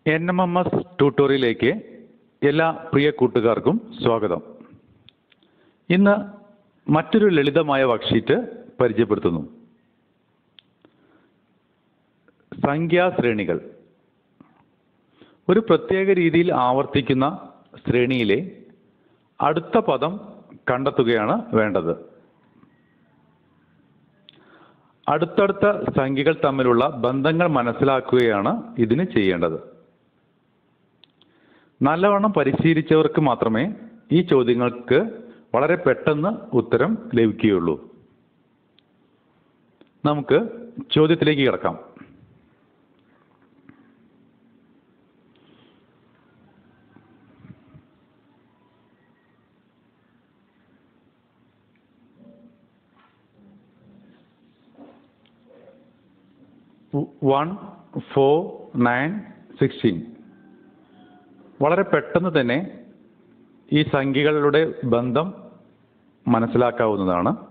N M M S ട്യൂട്ടോറിയലിലേക്ക് എല്ലാ പ്രിയ കൂട്ടുകാർക്കും സ്വാഗതം ഇന്ന് മറ്റൊരു ലളിതമായ വർക്ക്ഷീറ്റ് പരിചയപ്പെടുത്തുന്നു സംഖ്യാശ്രേണികൾ ഒരു പ്രത്യേക രീതിയിൽ ആവർത്തിക്കുന്ന ശ്രേണിയിലെ അടുത്ത പദം കണ്ടെത്തുകയാണ് വേണ്ടത് അടുത്തടുത്ത സംഖ്യകൾ തമ്മിലുള്ള ബന്ധങ്ങൾ മനസ്സിലാക്കുകയാണ് ഇതിന് ചെയ്യേണ്ടത് നല്ലവണ്ണം പരിശീലിച്ചവർക്ക് മാത്രമേ ഈ ചോദ്യങ്ങൾക്ക് വളരെ പെട്ടെന്ന് ഉത്തരം ലഭിക്കുകയുള്ളൂ നമുക്ക് ചോദ്യത്തിലേക്ക് കിടക്കാം വൺ ഫോർ നയൻ സിക്സ്റ്റീൻ വളരെ പെട്ടെന്ന് തന്നെ ഈ സംഖ്യകളുടെ ബന്ധം മനസ്സിലാക്കാവുന്നതാണ്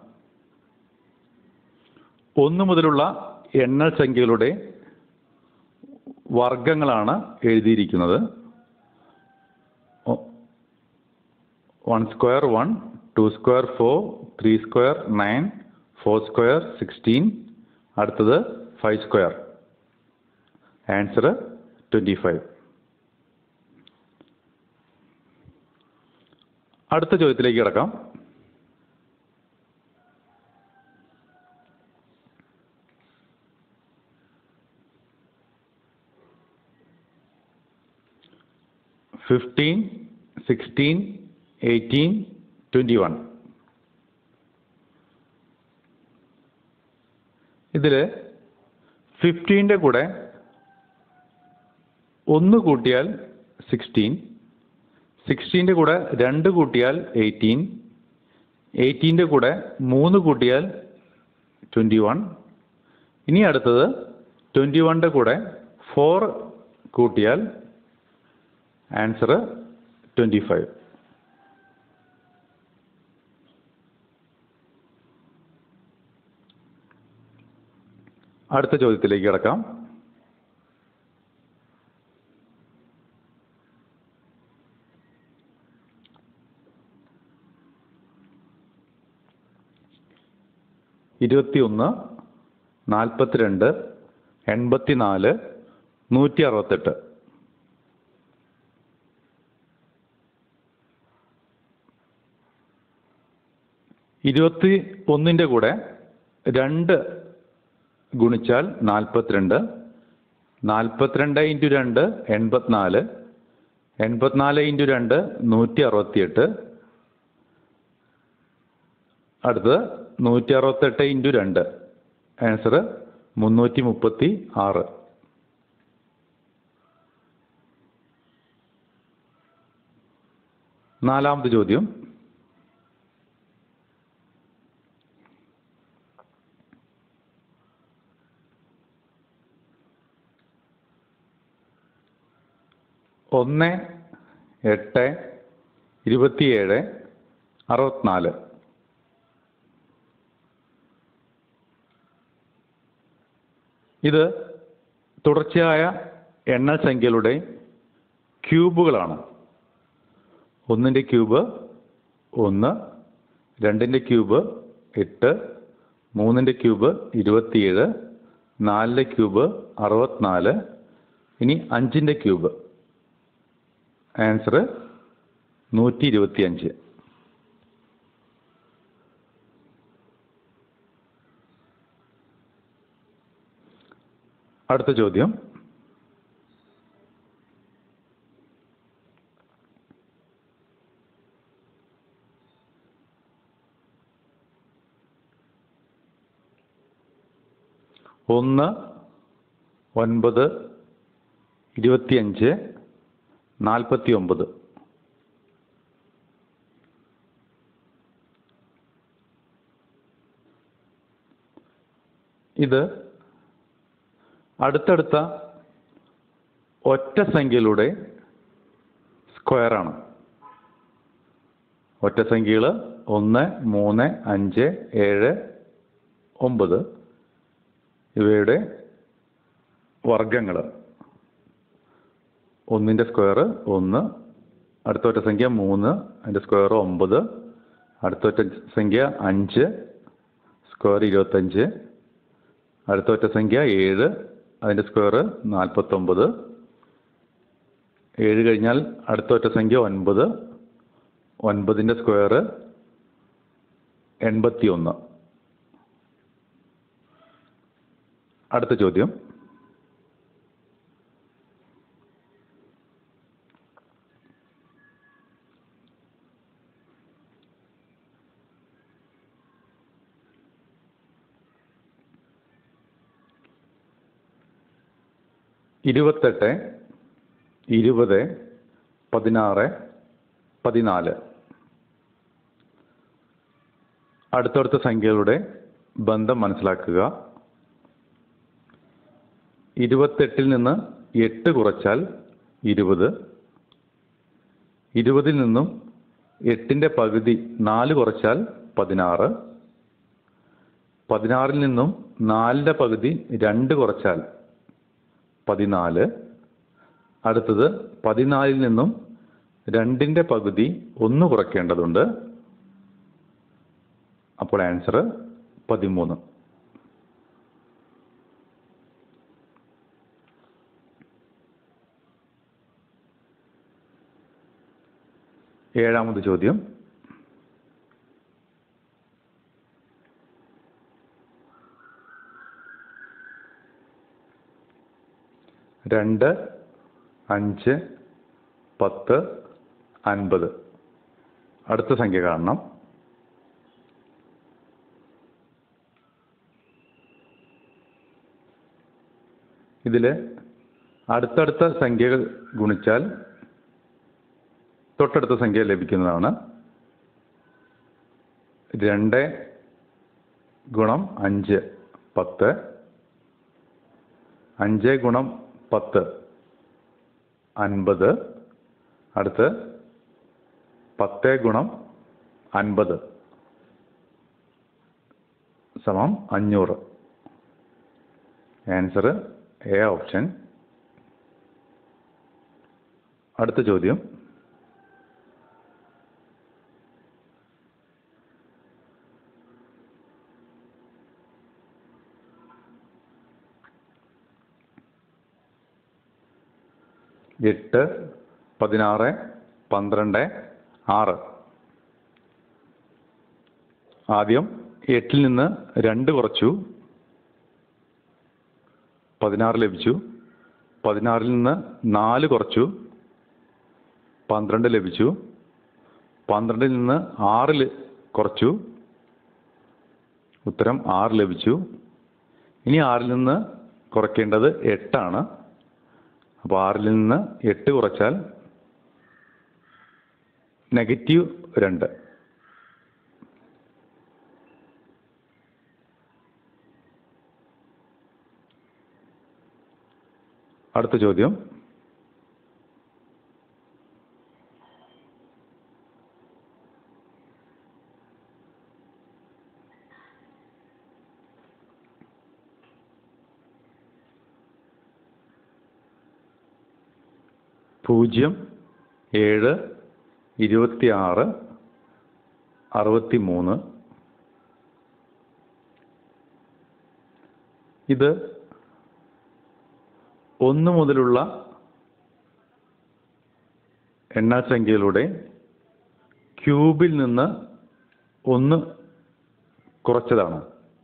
ഒന്ന് മുതലുള്ള എണ്ണൽ സംഖ്യകളുടെ വർഗങ്ങളാണ് എഴുതിയിരിക്കുന്നത് one square one two square four three square nine four square sixteen അടുത്തത് five square answer twenty five അടുത്ത ചോദ്യത്തിലേക്ക് കിടക്കാം fifteen sixteen eighteen twenty one ഇതിൽ ഫിഫ്റ്റീൻ്റെ കൂടെ ഒന്ന് കൂട്ടിയാൽ സിക്സ്റ്റീൻ സിക്സ്റ്റീൻ്റെ കൂടെ രണ്ട് കൂട്ടിയാൽ എയ്റ്റീൻ എയ്റ്റീൻ്റെ കൂടെ മൂന്ന് കൂട്ടിയാൽ ട്വൻറ്റി വൺ ഇനി അടുത്തത് ട്വൻറ്റി വണ്ണിൻ്റെ കൂടെ ഫോർ കൂട്ടിയാൽ ആൻസർ ട്വൻറ്റി ഫൈവ് അടുത്ത ചോദ്യത്തിലേക്ക് കിടക്കാം ഇരുപത്തിയൊന്ന് നാൽപ്പത്തിരണ്ട് എൺപത്തിനാല് നൂറ്റി അറുപത്തെട്ട് ഇരുപത്തി ഒന്നിൻ്റെ കൂടെ രണ്ട് ഗുണിച്ചാൽ നാൽപ്പത്തിരണ്ട് നാൽപ്പത്തിരണ്ട് ഇൻറ്റു രണ്ട് എൺപത്തിനാല് എൺപത്തിനാല് ഇൻറ്റു രണ്ട് നൂറ്റി അറുപത്തിയെട്ട് അടുത്തത് നൂറ്റി അറുപത്തെട്ട് ഇൻറ്റു രണ്ട് ആൻസർ മുന്നൂറ്റി മുപ്പത്തി ആറ് നാലാമത് ചോദ്യം ഒന്ന് എട്ട് ഇരുപത്തിയേഴ് അറുപത്തിനാല് ഇത് തുടർച്ചയായ എണ്ണൽ സംഖ്യകളുടെ ക്യൂബുകളാണ് ഒന്നിൻ്റെ ക്യൂബ് ഒന്ന് രണ്ടിൻ്റെ ക്യൂബ് എട്ട് മൂന്നിൻ്റെ ക്യൂബ് ഇരുപത്തിയേഴ് നാലിൻ്റെ ക്യൂബ് അറുപത്തിനാല് ഇനി അഞ്ചിൻ്റെ ക്യൂബ് ആൻസർ നൂറ്റി ഇരുപത്തി അഞ്ച് അടുത്ത ചോദ്യം ഒന്ന് ഒൻപത് ഇരുപത്തിയഞ്ച് നാൽപ്പത്തി ഒമ്പത് ഇത് അടുത്തടുത്ത ഒറ്റ സംഖ്യയിലൂടെ സ്ക്വയറാണ് ഒറ്റ സംഖ്യകൾ ഒന്ന് മൂന്ന് അഞ്ച് ഏഴ് ഒമ്പത് ഇവയുടെ വർഗങ്ങൾ ഒന്നിൻ്റെ സ്ക്വയർ ഒന്ന് അടുത്ത ഒറ്റ സംഖ്യ മൂന്ന് അതിൻ്റെ സ്ക്വയർ ഒമ്പത് അടുത്ത ഒറ്റ സംഖ്യ അഞ്ച് സ്ക്വയർ ഇരുപത്തഞ്ച് അടുത്ത ഒറ്റ സംഖ്യ ഏഴ് അതിൻ്റെ സ്ക്വയർ നാൽപ്പത്തൊമ്പത് ഏഴ് കഴിഞ്ഞാൽ അടുത്ത ഒറ്റ സംഖ്യ ഒൻപത് ഒൻപതിൻ്റെ സ്ക്വയർ എൺപത്തി ഒന്ന് അടുത്ത ചോദ്യം ഇരുപത്തെട്ട് ഇരുപത് പതിനാറ് പതിനാല് അടുത്തടുത്ത സംഖ്യകളുടെ ബന്ധം മനസ്സിലാക്കുക ഇരുപത്തെട്ടിൽ നിന്ന് എട്ട് കുറച്ചാൽ ഇരുപത് ഇരുപതിൽ നിന്നും എട്ടിൻ്റെ പകുതി നാല് കുറച്ചാൽ പതിനാറ് പതിനാറിൽ നിന്നും നാലിൻ്റെ പകുതി രണ്ട് കുറച്ചാൽ പതിനാല് അടുത്തത് പതിനാലിൽ നിന്നും രണ്ടിൻ്റെ പകുതി ഒന്ന് കുറയ്ക്കേണ്ടതുണ്ട് അപ്പോൾ ആൻസർ പതിമൂന്ന് ഏഴാമത് ചോദ്യം രണ്ട് അഞ്ച് പത്ത് അൻപത് അടുത്ത സംഖ്യ കാണണം ഇതിൽ അടുത്തടുത്ത സംഖ്യകൾ ഗുണിച്ചാൽ തൊട്ടടുത്ത സംഖ്യ ലഭിക്കുന്നതാണ് രണ്ട് ഗുണം അഞ്ച് പത്ത് അഞ്ച് ഗുണം പത്ത് അൻപത് അടുത്ത് പത്ത് ഗുണം അൻപത് സമം അഞ്ഞൂറ് ആൻസർ എ ഓപ്ഷൻ അടുത്ത ചോദ്യം എട്ട് പതിനാറ് പന്ത്രണ്ട് ആറ് ആദ്യം എട്ടിൽ നിന്ന് രണ്ട് കുറച്ചു പതിനാറ് ലഭിച്ചു പതിനാറിൽ നിന്ന് നാല് കുറച്ചു പന്ത്രണ്ട് ലഭിച്ചു പന്ത്രണ്ടിൽ നിന്ന് ആറ് ല- കുറച്ചു ഉത്തരം ആറ് ലഭിച്ചു ഇനി ആറിൽ നിന്ന് കുറയ്ക്കേണ്ടത് എട്ടാണ് അപ്പോൾ ആറിൽ നിന്ന് എട്ട് കുറച്ചാൽ നെഗറ്റീവ് രണ്ട് അടുത്ത ചോദ്യം പൂജ്യം ഏഴ് ഇരുപത്തിയാറ് അറുപത്തി മൂന്ന് ഇത് ഒന്ന് മുതലുള്ള എണ്ണാസംഖ്യയിലൂടെ ക്യൂബിൽ നിന്ന് ഒന്ന് കുറച്ചതാണ്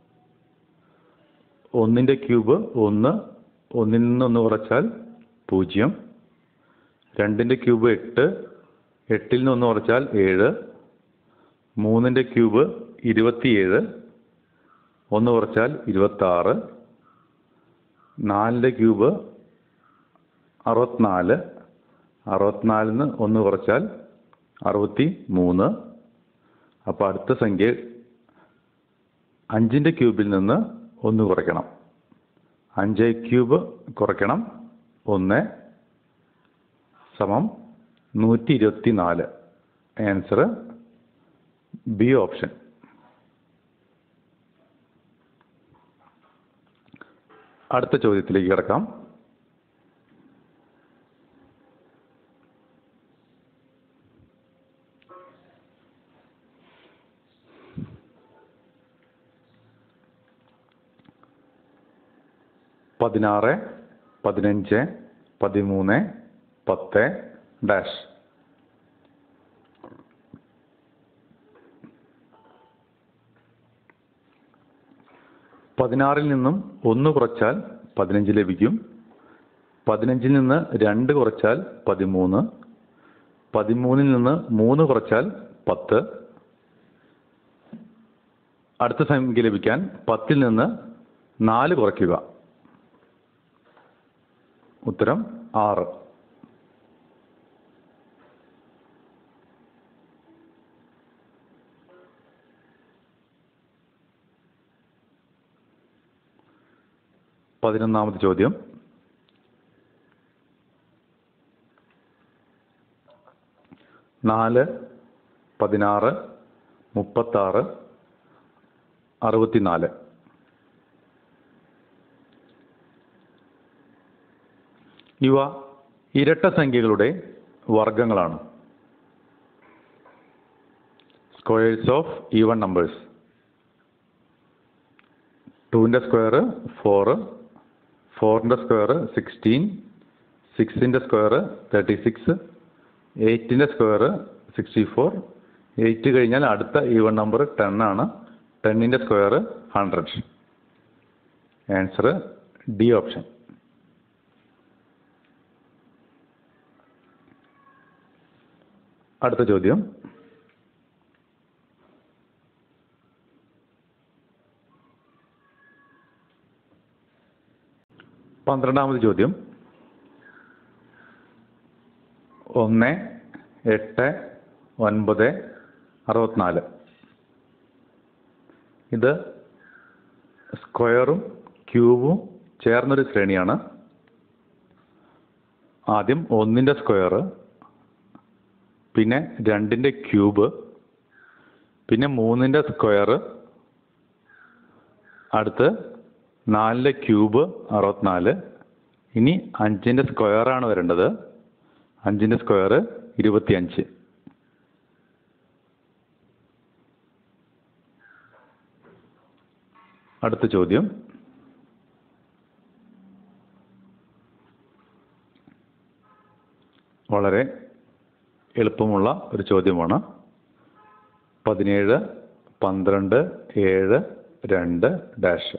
ഒന്നിൻ്റെ ക്യൂബ് ഒന്ന് ഒന്നിൽ നിന്ന് ഒന്ന് കുറച്ചാൽ പൂജ്യം രണ്ടിൻ്റെ ക്യൂബ് എട്ട് എട്ടിൽ നിന്ന് ഒന്ന് കുറച്ചാൽ ഏഴ് മൂന്നിൻ്റെ ക്യൂബ് ഇരുപത്തിയേഴ് ഒന്ന് കുറച്ചാൽ ഇരുപത്താറ് നാലിൻ്റെ ക്യൂബ് അറുപത്തിനാല് അറുപത്തിനാലിൽ നിന്ന് ഒന്ന് കുറച്ചാൽ അറുപത്തി മൂന്ന് അപ്പോൾ അടുത്ത സംഖ്യ അഞ്ചിൻ്റെ ക്യൂബിൽ നിന്ന് ഒന്ന് കുറയ്ക്കണം അഞ്ച് ക്യൂബ് കുറയ്ക്കണം ഒന്ന് സമം നൂറ്റി ഇരുപത്തി നാല് ആൻസർ ബി ഓപ്ഷൻ അടുത്ത ചോദ്യത്തിലേക്ക് കിടക്കാം പതിനാറ് പതിനഞ്ച് പതിമൂന്ന് പത്ത് ഡാഷ് പതിനാറിൽ നിന്നും ഒന്ന് കുറച്ചാൽ പതിനഞ്ച് ലഭിക്കും പതിനഞ്ചിൽ നിന്ന് രണ്ട് കുറച്ചാൽ പതിമൂന്ന് പതിമൂന്നിൽ നിന്ന് മൂന്ന് കുറച്ചാൽ പത്ത് അടുത്ത സംഖ്യ ലഭിക്കാൻ പത്തിൽ നിന്ന് നാല് കുറയ്ക്കുക ഉത്തരം ആറ് പതിനൊന്നാമത് ചോദ്യം നാല് പതിനാറ് മുപ്പത്താറ് അറുപത്തിനാല് ഇവ ഇരട്ട സംഖ്യകളുടെ വർഗങ്ങളാണ് സ്ക്വയേഴ്സ് ഓഫ് ഈവൺ നമ്പേഴ്സ് ടൂവിൻ്റെ സ്ക്വയർ ഫോറ് ഫോറിൻ്റെ സ്ക്വയർ സിക്സ്റ്റീൻ സിക്സിൻ്റെ സ്ക്വയർ തേർട്ടി സിക്സ് എയ്റ്റിൻ്റെ സ്ക്വയർ സിക്സ്റ്റി ഫോർ എയ്റ്റ് കഴിഞ്ഞാൽ അടുത്ത ഈവൺ നമ്പർ ടെൻ ആണ് ടെന്നിൻ്റെ square hundred answer D option അടുത്ത ചോദ്യം പന്ത്രണ്ടാമത് ചോദ്യം ഒന്ന് എട്ട് ഒൻപത് അറുപത്തിനാല് ഇത് സ്ക്വയറും ക്യൂബും ചേർന്നൊരു ശ്രേണിയാണ് ആദ്യം ഒന്നിൻ്റെ സ്ക്വയർ പിന്നെ രണ്ടിൻ്റെ ക്യൂബ് പിന്നെ മൂന്നിൻ്റെ സ്ക്വയർ അടുത്ത് നാലിൻ്റെ ക്യൂബ് അറുപത്തിനാല് ഇനി അഞ്ചിൻ്റെ സ്ക്വയറാണ് വരേണ്ടത് അഞ്ചിൻ്റെ സ്ക്വയർ ഇരുപത്തിയഞ്ച് അടുത്ത ചോദ്യം വളരെ എളുപ്പമുള്ള ഒരു ചോദ്യമാണ് പതിനേഴ് പന്ത്രണ്ട് ഏഴ് രണ്ട് ഡാഷ്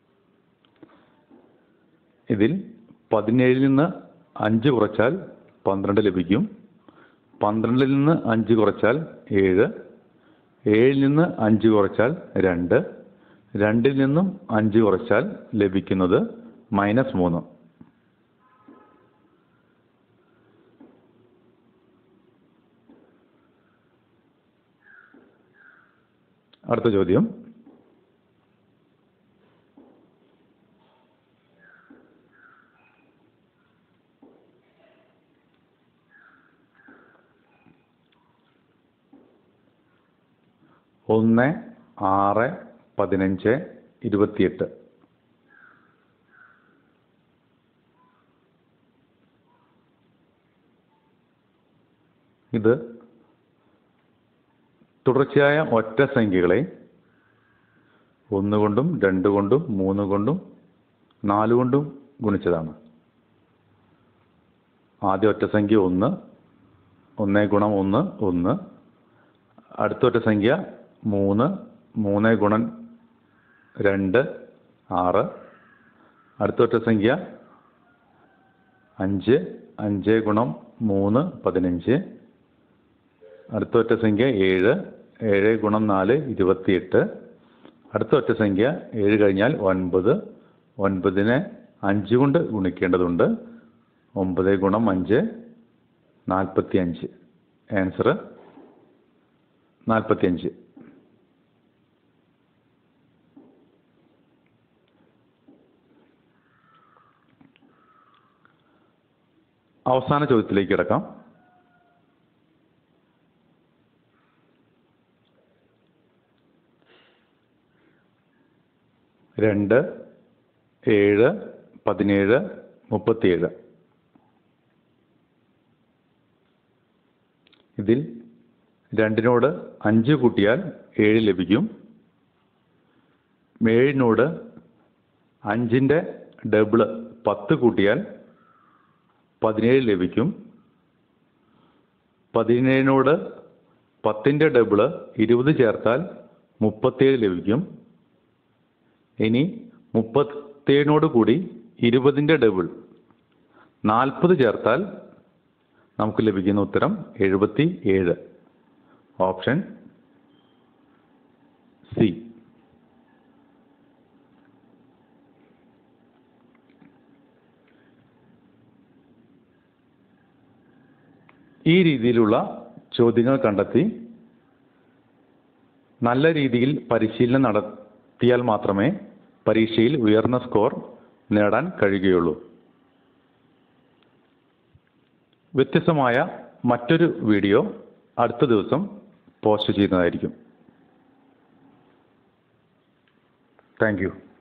ഇതിൽ പതിനേഴിൽ നിന്ന് അഞ്ച് കുറച്ചാൽ പന്ത്രണ്ട് ലഭിക്കും പന്ത്രണ്ടിൽ നിന്ന് അഞ്ച് കുറച്ചാൽ ഏഴ് ഏഴിൽ നിന്ന് അഞ്ച് കുറച്ചാൽ രണ്ട് രണ്ടിൽ നിന്നും അഞ്ച് കുറച്ചാൽ ലഭിക്കുന്നത് മൈനസ് മൂന്ന് അടുത്ത ചോദ്യം ഒന്ന് ആറ് പതിനഞ്ച് ഇരുപത്തിയെട്ട് ഇത് തുടർച്ചയായ ഒറ്റ സംഖ്യകളെ ഒന്ന് കൊണ്ടും രണ്ട് കൊണ്ടും മൂന്ന് കൊണ്ടും നാല് കൊണ്ടും ഗുണിച്ചതാണ് ആദ്യ ഒറ്റ സംഖ്യ ഒന്ന് ഒന്ന് ഗുണം ഒന്ന് ഒന്ന് അടുത്ത ഒറ്റ സംഖ്യ മൂന്ന് മൂന്ന് ഗുണം രണ്ട് ആറ് അടുത്ത ഒറ്റ സംഖ്യ അഞ്ച് അഞ്ച് ഗുണം മൂന്ന് പതിനഞ്ച് അടുത്ത ഒറ്റ സംഖ്യ ഏഴ് ഏഴ് ഗുണം നാല് ഇരുപത്തിയെട്ട് അടുത്ത ഒറ്റ സംഖ്യ ഏഴ് കഴിഞ്ഞാൽ ഒൻപത് ഒൻപതിനെ അഞ്ച് കൊണ്ട് ഗുണിക്കേണ്ടതുണ്ട് ഒമ്പത് ഗുണം അഞ്ച് നാൽപ്പത്തി അഞ്ച് ആൻസർ നാൽപ്പത്തി അഞ്ച് അവസാന ചോദ്യത്തിലേക്ക് കിടക്കാം രണ്ട് ഏഴ് പതിനേഴ് മുപ്പത്തിയേഴ് ഇതിൽ രണ്ടിനോട് അഞ്ച് കൂട്ടിയാൽ ഏഴ് ലഭിക്കും ഏഴിനോട് അഞ്ചിൻ്റെ ഡബിള് പത്ത് കൂട്ടിയാൽ പതിനേഴ് ലഭിക്കും പതിനേഴിനോട് പത്തിൻ്റെ ഡബിള് ഇരുപത് ചേർത്താൽ മുപ്പത്തേഴ് ലഭിക്കും ഇനി മുപ്പത്തേഴിനോട് കൂടി ഇരുപതിൻ്റെ ഡബിൾ നാൽപ്പത് ചേർത്താൽ നമുക്ക് ലഭിക്കുന്ന ഉത്തരം എഴുപത്തി ഏഴ് ഓപ്ഷൻ സി ഈ രീതിയിലുള്ള ചോദ്യങ്ങൾ കണ്ടെത്തി നല്ല രീതിയിൽ പരിശീലനം നടത്തിയാൽ മാത്രമേ പരീക്ഷയിൽ ഉയർന്ന സ്കോർ നേടാൻ കഴിയുകയുള്ളൂ വ്യത്യസ്തമായ മറ്റൊരു വീഡിയോ അടുത്ത ദിവസം പോസ്റ്റ് ചെയ്യുന്നതായിരിക്കും താങ്ക് യു